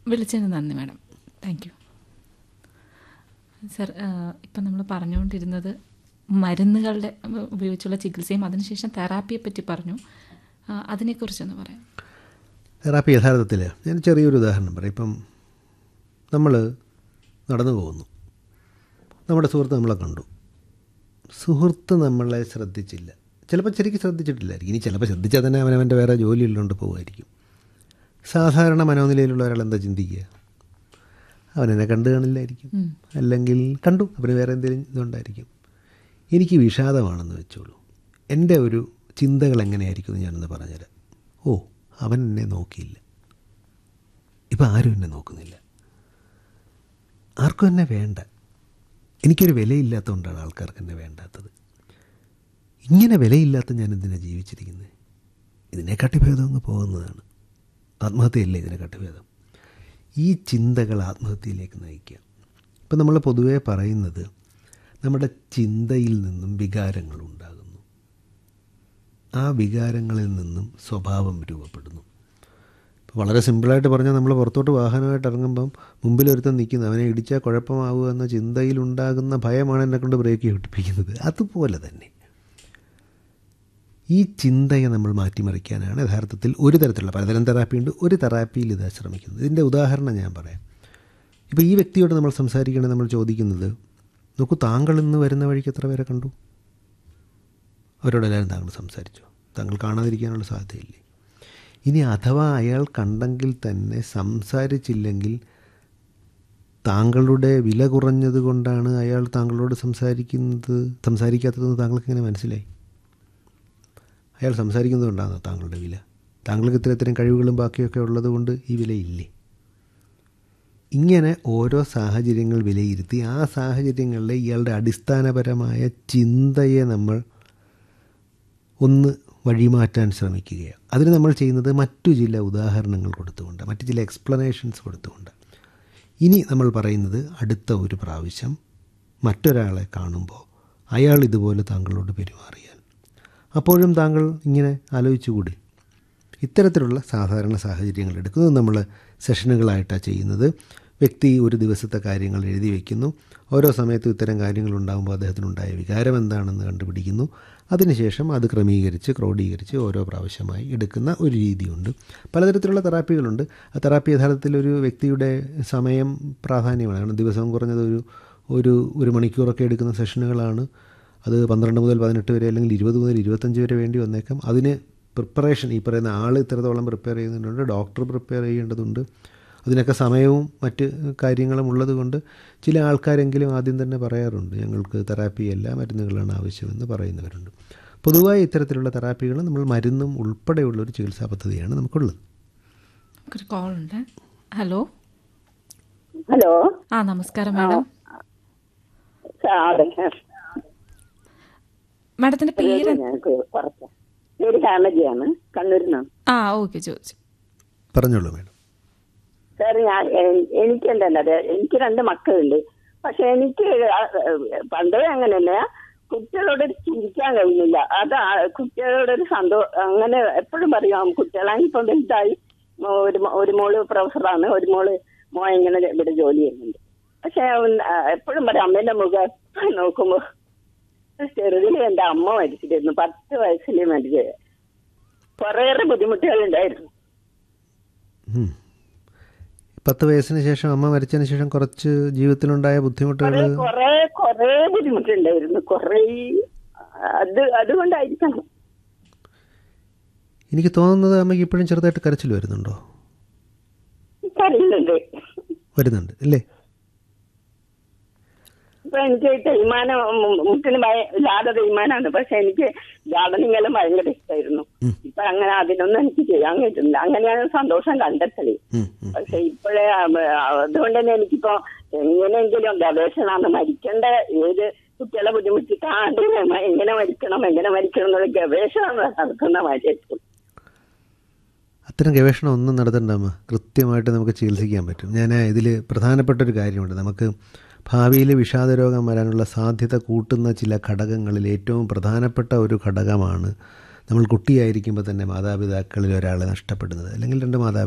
വിളിച്ചതിന് നന്ദി madam thank you sir ഇപ്പം നമ്മൾ പറഞ്ഞുകൊണ്ടിരുന്നത് മരുന്നുകളുടെ ഉ- ഉപയോഗിച്ചുള്ള ചികിത്സയും അതിനുശേഷം തെറാപ്പിയെ പറ്റി പറഞ്ഞു ആ, അതിനെക്കുറിച്ചൊന്ന് പറയാം തെറാപ്പി യഥാർത്ഥത്തിൽ ഞാൻ ചെറിയൊരു ഉദാഹരണം പറയാം ഇപ്പം നമ്മൾ നടന്നു പോകുന്നു നമ്മുടെ സുഹൃത്ത് നമ്മളെ കണ്ടു സുഹൃത്ത് നമ്മളെ ശ്രദ്ധിച്ചില്ല ചിലപ്പോൾ ശരിക്കും ശ്രദ്ധിച്ചിട്ടില്ലായിരിക്കും ഇനി ചിലപ്പോൾ ശ്രദ്ധിച്ചാൽ തന്നെ അവനവൻ്റെ വേറെ ജോലിയുള്ളതുകൊണ്ട് പോകുമായിരിക്കും സാധാരണ മനോനിലയിലുള്ള ഒരാൾ എന്താ ചിന്തിക്കുക അവനെന്നെ കണ്ടു കാണില്ലായിരിക്കും അല്ലെങ്കിൽ കണ്ടു അവന് വേറെ എന്തെങ്കിലും ഇതുണ്ടായിരിക്കും എനിക്ക് വിഷാദമാണെന്ന് വെച്ചോളൂ എൻ്റെ ഒരു ചിന്തകൾ എങ്ങനെയായിരിക്കും എന്ന് ഞാനൊന്ന് പറഞ്ഞുതരാം ഓ അവൻ എന്നെ നോക്കിയില്ല ഇപ്പം ആരും എന്നെ നോക്കുന്നില്ല ആർക്കും എന്നെ വേണ്ട എനിക്കൊരു വിലയില്ലാത്തതുകൊണ്ടാണ് ആൾക്കാർക്ക് എന്നെ വേണ്ടാത്തത് ഇങ്ങനെ വിലയില്ലാത്ത ഞാൻ എന്തിനാണ് ജീവിച്ചിരിക്കുന്നത് ഇതിനെക്കാട്ടി ഭേദം അങ്ങ് പോകുന്നതാണ് ആത്മഹത്യയല്ലേ ഇതിനെക്കാട്ടി ഭേദം ഈ ചിന്തകൾ ആത്മഹത്യയിലേക്ക് നയിക്കുക ഇപ്പം നമ്മൾ പൊതുവേ പറയുന്നത് നമ്മുടെ ചിന്തയിൽ നിന്നും വികാരങ്ങൾ ഉണ്ടാകുന്നു ആ വികാരങ്ങളിൽ നിന്നും സ്വഭാവം രൂപപ്പെടുന്നു ഇപ്പോൾ വളരെ സിമ്പിളായിട്ട് പറഞ്ഞാൽ നമ്മൾ പുറത്തോട്ട് വാഹനമായിട്ട് ഇറങ്ങുമ്പം മുമ്പിൽ ഒരുത്തൻ നിൽക്കുന്നു അവനെ ഇടിച്ചാൽ കുഴപ്പമാവുക എന്ന ചിന്തയിലുണ്ടാകുന്ന ഭയമാണ് എന്നെ കൊണ്ട് ബ്രേക്ക് പിടിപ്പിക്കുന്നത് അതുപോലെ തന്നെ ഈ ചിന്തയെ നമ്മൾ മാറ്റിമറിക്കാനാണ് യഥാർത്ഥത്തിൽ ഒരു തരത്തിലുള്ള പലതരം തെറാപ്പിയുണ്ട് ഒരു തെറാപ്പിയിൽ ഇത് ശ്രമിക്കുന്നത് ഇതിൻ്റെ ഉദാഹരണം ഞാൻ പറയാം ഇപ്പോൾ ഈ വ്യക്തിയോട് നമ്മൾ സംസാരിക്കണത് നമ്മൾ ചോദിക്കുന്നത് നോക്കൂ താങ്കൾ ഇന്ന് വരുന്ന വഴിക്ക് എത്ര പേരെ കണ്ടു അവരോടെല്ലാവരും താങ്കൾ സംസാരിച്ചു താങ്കൾ കാണാതിരിക്കാനുള്ള സാധ്യതയില്ലേ ഇനി അഥവാ അയാൾ കണ്ടെങ്കിൽ തന്നെ സംസാരിച്ചില്ലെങ്കിൽ താങ്കളുടെ വില കുറഞ്ഞത് കൊണ്ടാണ് അയാൾ താങ്കളോട് സംസാരിക്കുന്നത് സംസാരിക്കാത്തതെന്ന് താങ്കൾക്ക് എങ്ങനെ മനസ്സിലായി അയാൾ സംസാരിക്കുന്നത് കൊണ്ടാണ് താങ്കളുടെ വില താങ്കൾക്ക് ഇത്ര ഇത്രയും കഴിവുകളും ബാക്കിയൊക്കെ ഉള്ളത് കൊണ്ട് ഈ വിലയില്ലേ ഇങ്ങനെ ഓരോ സാഹചര്യങ്ങൾ വിലയിരുത്തി ആ സാഹചര്യങ്ങളിലെ ഇയാളുടെ അടിസ്ഥാനപരമായ ചിന്തയെ നമ്മൾ ഒന്ന് വഴിമാറ്റാൻ ശ്രമിക്കുകയാണ് അതിന് നമ്മൾ ചെയ്യുന്നത് മറ്റു ചില ഉദാഹരണങ്ങൾ കൊടുത്തുകൊണ്ട് മറ്റു ചില എക്സ്പ്ലനേഷൻസ് കൊടുത്തുകൊണ്ട് ഇനി നമ്മൾ പറയുന്നത് അടുത്ത ഒരു പ്രാവശ്യം മറ്റൊരാളെ കാണുമ്പോൾ അയാൾ ഇതുപോലെ താങ്കളോട് പെരുമാറിയാൽ അപ്പോഴും താങ്കൾ ഇങ്ങനെ ആലോചിച്ചുകൂടി ഇത്തരത്തിലുള്ള സാധാരണ സാഹചര്യങ്ങൾ എടുക്കുന്നത് നമ്മൾ സെഷനുകളായിട്ടാണ് ചെയ്യുന്നത് വ്യക്തി ഒരു ദിവസത്തെ കാര്യങ്ങൾ എഴുതി വയ്ക്കുന്നു ഓരോ സമയത്തും ഇത്തരം കാര്യങ്ങൾ ഉണ്ടാകുമ്പോൾ അദ്ദേഹത്തിനുണ്ടായ വികാരം എന്താണെന്ന് കണ്ടുപിടിക്കുന്നു അതിനുശേഷം അത് ക്രമീകരിച്ച് ക്രോഡീകരിച്ച് ഓരോ പ്രാവശ്യമായി എടുക്കുന്ന ഒരു രീതിയുണ്ട് പലതരത്തിലുള്ള തെറാപ്പികളുണ്ട് ആ തെറാപ്പി യഥാർത്ഥത്തിൽ ഒരു വ്യക്തിയുടെ സമയം പ്രാധാന്യമാണ് കാരണം ദിവസം കുറഞ്ഞത് ഒരു ഒരു ഒരു മണിക്കൂറൊക്കെ എടുക്കുന്ന സെഷനുകളാണ് അത് പന്ത്രണ്ട് മുതൽ പതിനെട്ട് വരെ അല്ലെങ്കിൽ ഇരുപത് മുതൽ ഇരുപത്തഞ്ച് വരെ വേണ്ടി വന്നേക്കാം അതിന് പ്രിപ്പറേഷൻ ഈ പറയുന്ന ആൾ ഇത്രത്തോളം പ്രിപ്പയർ ചെയ്യുന്നുണ്ട് ഡോക്ടർ പ്രിപ്പയർ ചെയ്യേണ്ടതുണ്ട് അതിനൊക്കെ സമയവും മറ്റ് കാര്യങ്ങളും ഉള്ളതുകൊണ്ട് ചില ആൾക്കാരെങ്കിലും ആദ്യം തന്നെ പറയാറുണ്ട് ഞങ്ങൾക്ക് തെറാപ്പി എല്ലാ മരുന്നുകളാണ് ആവശ്യമെന്ന് പറയുന്നവരുണ്ട് പൊതുവായി ഇത്തരത്തിലുള്ള തെറാപ്പികൾ നമ്മൾ മരുന്നും ഉൾപ്പെടെയുള്ള ഒരു ചികിത്സാ പദ്ധതിയാണ് നമുക്കുള്ളത് നമുക്കൊരു കോൾ ഉണ്ട് ഹലോ ഹലോ ആ നമസ്കാരം മാഡം അതെ മാഡത്തിന്റെ പേര് ഞങ്ങൾക്ക് കുറച്ച് പേര് കാമജിയാണ് കണ്ണൂരിൽ നിന്നാണ് ആ ഓക്കെ ചോദിച്ചു പറഞ്ഞോളൂ മേഡം സാർ ഞാൻ എ- എനിക്കെന്തല്ല അതെ എനിക്ക് രണ്ട് മക്കളുണ്ട് പക്ഷെ എനിക്ക് ആ- പണ്ടേ അങ്ങനെയല്ല കുട്ടികളോട് ചിരിക്കാൻ കഴിയുന്നില്ല അത് ആ- കുട്ടികളോടൊരു സന്തോഷം അങ്ങനെ എപ്പോഴും പറയാം കുട്ടികളാണ് ഇപ്പം വലുതായി മോ- ഒരു മോ- ഒരു മോള് പ്രൊഫസറാണ് ഒരു മോള് മോ ഇങ്ങനെ ഇവിടെ ജോലി ചെയ്യുന്നുണ്ട് പക്ഷെ എപ്പോഴും പറയാം അമ്മേന്റെ മുഖം എപ്പോഴും നോക്കുമ്പോ ചെറുതില് എന്റെ അമ്മ മരിച്ചിരുന്നു പത്ത് വയസ്സിൽ മരിച്ചത് കുറേയേറെ ബുദ്ധിമുട്ടുകൾ ഉണ്ടായിരുന്നു ഉം. പത്ത് വയസ്സിന് ശേഷം അമ്മ മരിച്ചതിന് ശേഷം കുറച്ച് ജീവിതത്തിലുണ്ടായ ബുദ്ധിമുട്ടുകൾ കൊറേ കൊറേ കൊറേ ബുദ്ധിമുട്ടുണ്ടായിരുന്നു കൊറേ അത് അതുകൊണ്ടായിരിക്കണം എനിക്ക് തോന്നുന്നത് അമ്മയ്ക്ക് ഇപ്പോഴും ചെറുതായിട്ട് കരച്ചിൽ വരുന്നുണ്ടോ കരയുന്നുണ്ട് വരുന്നുണ്ട് അല്ലേ ഇപ്പൊ എനിക്ക് തേയ്മാനം മു- മുട്ടിന് ഭയ ഇല്ലാതെ തേയ്മാനാണ് പക്ഷെ എനിക്ക് ഗാർഡനിങ് എല്ലാം ഭയങ്കര ഇഷ്ടമായിരുന്നു ഇപ്പൊ അങ്ങനെ അതിനൊന്നും എനിക്ക് ചെയ്യാൻ പറ്റുന്നില്ല അങ്ങനെയാണ് സന്തോഷം കണ്ടെത്തല് ഉം, ഉം. പക്ഷെ ഇപ്പോഴേ അതുകൊണ്ട് തന്നെ എനിക്കിപ്പോ എങ്ങനെയെങ്കിലും ഗവേഷണമാണ് മരിക്കേണ്ട ഏത് കുട്ടികളെ ബുദ്ധിമുട്ടിക്കാണ്ട് എങ്ങനെ മരിക്കണം എങ്ങനെ മരിക്കണം എന്നുള്ള ഗവേഷണം നടത്തുന്ന മാതിരിയായിരിക്കും അത്തരം ഗവേഷണം ഒന്നും നടത്തണ്ട അമ്മ കൃത്യമായിട്ട് നമുക്ക് ചികിത്സിക്കാൻ പറ്റും ഞാൻ ഇതിൽ പ്രധാനപ്പെട്ട ഒരു കാര്യമുണ്ട് നമുക്ക് ഭാവിയിൽ വിഷാദരോഗം വരാനുള്ള സാധ്യത കൂട്ടുന്ന ചില ഘടകങ്ങളിൽ ഏറ്റവും പ്രധാനപ്പെട്ട ഒരു ഘടകമാണ് നമ്മൾ കുട്ടിയായിരിക്കുമ്പോൾ തന്നെ മാതാപിതാക്കളിൽ ഒരാളെ നഷ്ടപ്പെടുന്നത് അല്ലെങ്കിൽ രണ്ട് മാതാപിതാക്കൾ